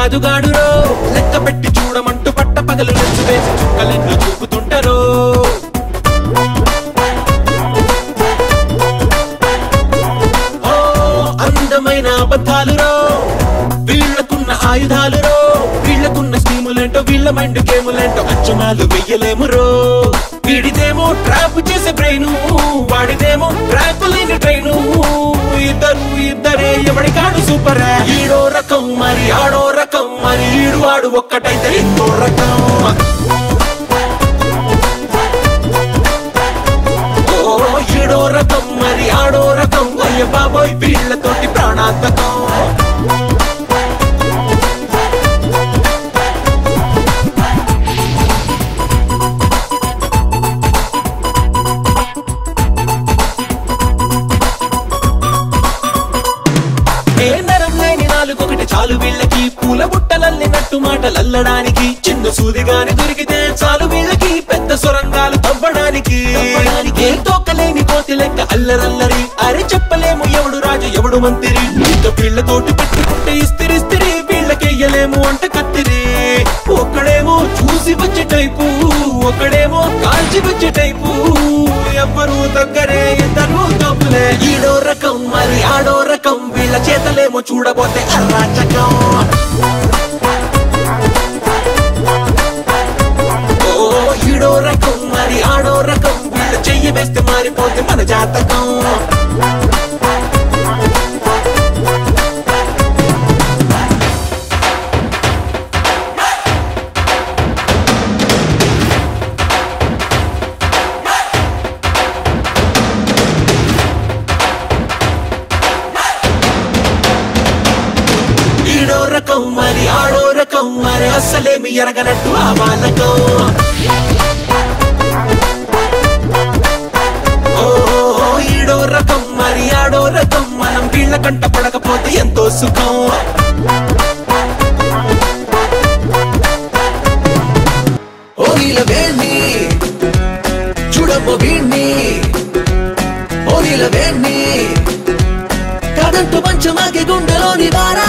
జాదుగాడురో లెక్క పెట్టి చూడమంటూ పట్ట పగలు నెచ్చు వేసి చుక్కలెన్ను చూపుతుంటారో ఓ అందమైన అబద్ధాలురో వీళ్ళకున్న ఆయుధాలురో వీళ్ళకున్న స్కీములేంటో వీళ్ళ మైండ్ గేములేంటో అంచనాలు వెయ్యలేమురో వీడిదేమో ట్రాప్ చేసే బ్రెయిన్ వాడిదేమో ట్రాక్ లేని ట్రైను ఇద్దరు ఇద్దరే ఎవడి కాడు సూపర్ ఈడో రకం మరి ఆడో రకం మరి ఈడు వాడు ఒక్కటైతే ఇంకో రకం ఓ ఈడో రకం మరి ఆడో రకం అయ్య బాబోయ్ వీళ్ళతోటి ప్రాణాంతకం ఏ నరం లేని నాలుగొకటి చాలు వీళ్ళకి పూల బుట్టలల్లినట్టు మాటలల్లడానికి చిన్న సూదిగాని దొరికితే చాలు వీళ్ళకి పెద్ద సొరంగాలు తవ్వడానికి ఏ తోకలేని కోతి లెక్క అల్లరల్లరి అరే చెప్పలేము ఎవడు రాజు ఎవడు మంత్రి ఇంత వీళ్ళతోటి పెట్టుకుంటే ఇస్తిరి ఇస్తిరి వీళ్ళకెయ్యలేము అంట కత్తిరి ఒక్కడేమో చూసి వచ్చే టైపు ఒకడేమో కాల్చి వచ్చే టైపు ఎవ్వరు దగ్గరే ఇద్దరు తప్పులే ఈడో రకం మరి ఆడో రకం వీళ్ళ చేతలేమో చూడబోతే అరాచకం ఓ ఈడో రకం మరి ఆడో రకం వీళ్ళ చెయ్యి వేస్తే మారిపోతే మన జాతకం ఈడో రకం మరి ఆడో రకం మరి అస్సలేమి ఎరగనట్టు ఆ బాలకం ఓ ఓ, ఈడో రకం మరి ఆడో రకం మనం వీళ్ళ కంట పడకపోతే ఎంతో సుఖం ఓ నీల వేణి చూడమ్మో వీణ్ణి ఓ నీల వేణి కాదంటూ పంచమాకి గుండెలోని భార